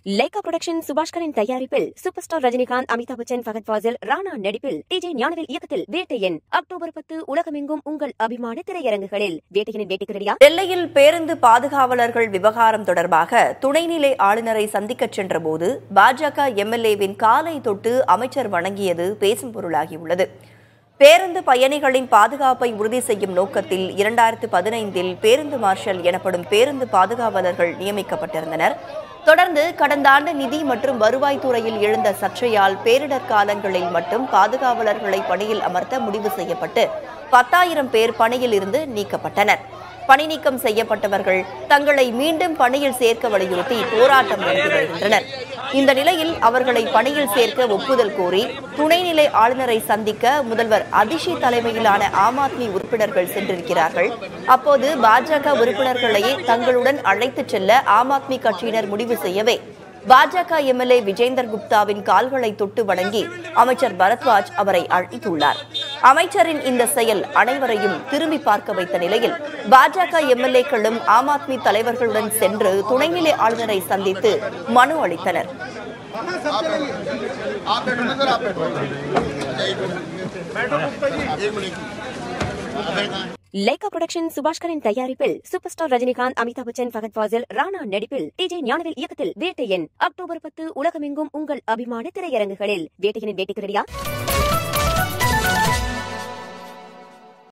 Lyca production சுபாஷ்கரின் தயாரிப்பில் super star Rajinikanth Amitabh Bachchan Fahadh Faasil Rana நடிப்பில் டிஜே ஞானவேல் இயக்கத்தில் வேட்டையன் அக்டோபர் பத்து உலகமெங்கும் உங்கள் அபிமான திரையரங்குகளில் வேட்டையனின் வேட்டைக்கு ரெடியா நெல்லையில் பேருந்து பாதுகாவலர்கள் விவகாரம் தொடர்பாக துணைநிலை ஆளுநரை சந்திக்கச் சென்றபோது பாஜக எம்எல்ஏவின் காலை தொட்டு அமைச்சர் வணங்கியது பேசும் பொருளாகியுள்ளது பேருந்து பயணிகளின் பாதுகாப்பை உறுதி செய்யும் நோக்கத்தில் இரண்டாயிரத்து பதினைந்தில் பேருந்து மார்ஷல் எனப்படும் பேருந்து பாதுகாவலர்கள் நியமிக்கப்பட்டிருந்தனர் தொடர்ந்து கடந்த ஆண்டு நிதி மற்றும் வருவாய்த்துறையில் எழுந்த சர்ச்சையால் பேரிடர் காலங்களில் மட்டும் பாதுகாவலர்களை பணியில் அமர்த்த முடிவு செய்யப்பட்டு பத்தாயிரம் பேர் பணியில் இருந்து நீக்கப்பட்டனர் பணி நீக்கம் செய்யப்பட்டவர்கள் தங்களை மீண்டும் பணியில் சேர்க்க வலியுறுத்தி போராட்டம் நடத்தி வருகின்றனர் இந்த நிலையில் அவர்களை பணியில் சேர்க்க ஒப்புதல் கோரி துணைநிலை ஆளுநரை சந்திக்க முதல்வர் அதிஷி தலைமையிலான ஆம் ஆத்மி உறுப்பினர்கள் சென்றிருக்கிறார்கள் அப்போது பாஜக உறுப்பினர்களை தங்களுடன் அழைத்துச் செல்ல ஆம் ஆத்மி கட்சியினர் முடிவு செய்யவே பாஜக எம்எல்ஏ விஜேந்தர் குப்தாவின் கால்களை தொட்டு வணங்கி அமைச்சர் பரத்வாஜ் அவரை அழைத்துள்ளார் அமைச்சரின் இந்த செயல் அனைவரையும் திரும்பி பார்க்க வைத்த நிலையில் பாஜக எம்எல்ஏக்களும் ஆம் ஆத்மி தலைவர்களுடன் சென்று துணைநிலை ஆளுநரை சந்தித்து மனு அளித்தனர் आप बैठो ना सर आप बैठो एक मिनट லைகா புரொடக்ஷன் சுபாஷ்கரின் தயாரிப்பில் சூப்பர் ஸ்டார் ரஜினிகாந்த் அமிதாப் பச்சன் ஃபகத் ஃபாசில் ராணா நடிப்பில் டிஜே ஞானவேல் இயக்கத்தில் வேட்டையன் அக்டோபர் பத்து உலகமெங்கும் உங்கள் அபிமான திரையரங்குகளில் வேட்டையனின் வேட்டைக்கு ரெடியா